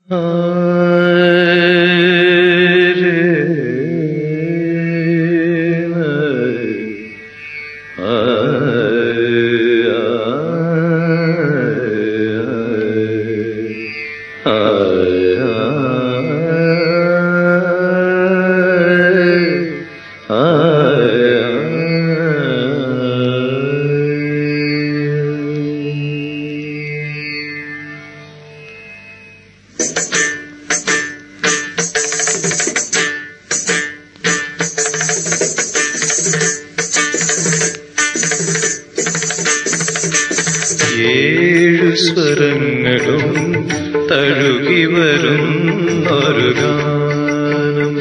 ഏഴു സ്വരങ്ങളും തഴുകി വരും ഒരു ഗാനം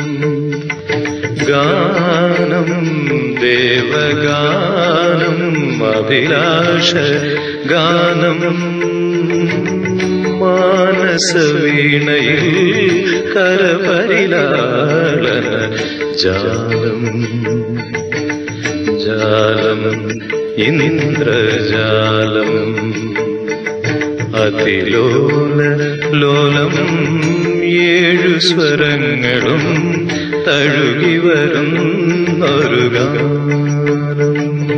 ഗാനം ദേവഗാനം അഭിലാഷ ഗാനം മാനസവീണയിൽ കരപരിലാളന ജാലം ജാലം ഇന്ദ്രജാലം അതിലോല ലോലം ഏഴു സ്വരങ്ങളും തഴുകി വരും ഒരു ഗാനം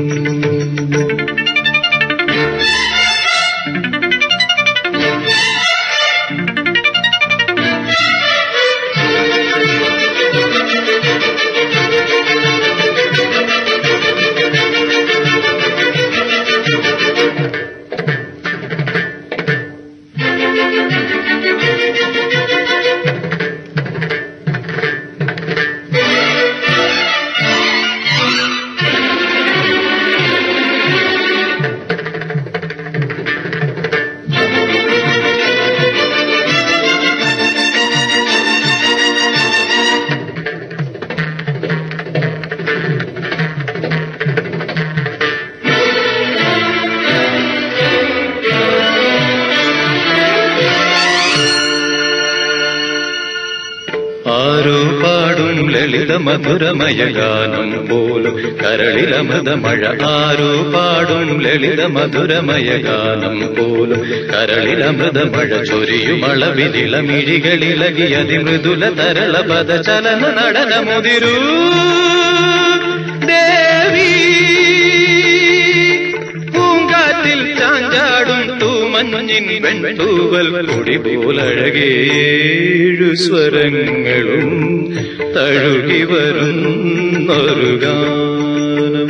ആരോ പാടും ലളിത മധുരമയ ഗാനം പോലും കരളിലമൃത മഴ ആരോ പാടും ലളിത മധുരമയ ഗാനം പോലും കരളിലമൃത മഴ ചൊരിയുമളവിലിളമിഴികളിലകി അതിമൃദുല തരള പദ ചലന നടന മുതിരൂ ദേവി പൂങ്കാറ്റിൽ ചാഞ്ചാടും തൂമഞ്ഞിൻ വെൺതൂവൽ കൊടി പോലഴകേഴു സ്വരങ്ങളും തഴുകി വരുന്നൊരു ഗാനം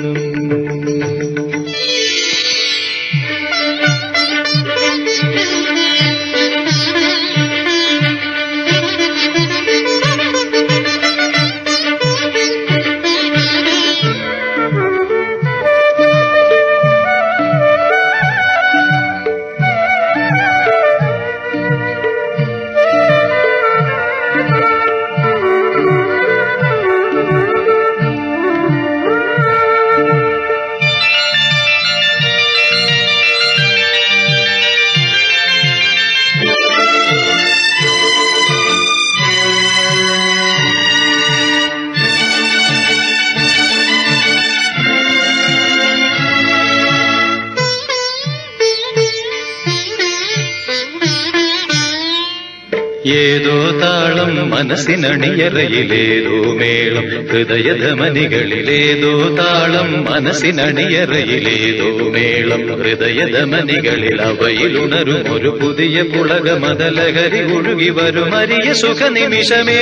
ഏതോ താളം മനസ്സിനണിയറയിലേതോ മേളം ഹൃദയധമനികളിലേതോ താളം മനസ്സിനണിയറയിലേതോ മേളം ഹൃദയധമനികളിൽ അവയിലുണരും ഒരു പുതിയ പുളക മതലഹരി ഒഴുകി വരും അരിയ സുഖ നിമിഷമേ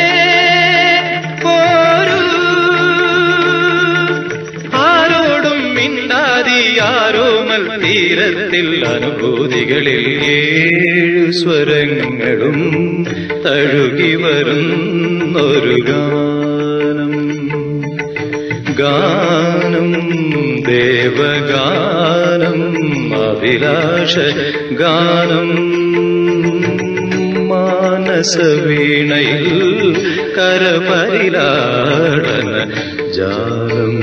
പോരൂ ആരോടും മിണ്ടാതി ആരോമൽ തീരത്തിൽ അനുഭൂതികളിൽ ഏഴു സ്വരങ്ങളും തഴുകി വരുന്നൊരു ഗാനം ഗാനം ദേവഗാനം അഭിലാഷ ഗാനം മാനസവീണയിൽ കരപരിലാടന ജാലം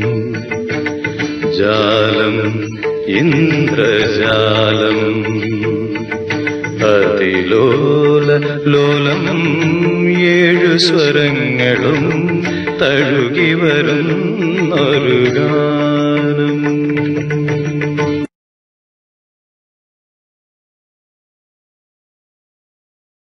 ജാലം ഇന്ദ്രജാലം അതിലോല ലോലം ഏഴു സ്വരങ്ങളും തഴുകി വരുന്നൊരു ഗാനം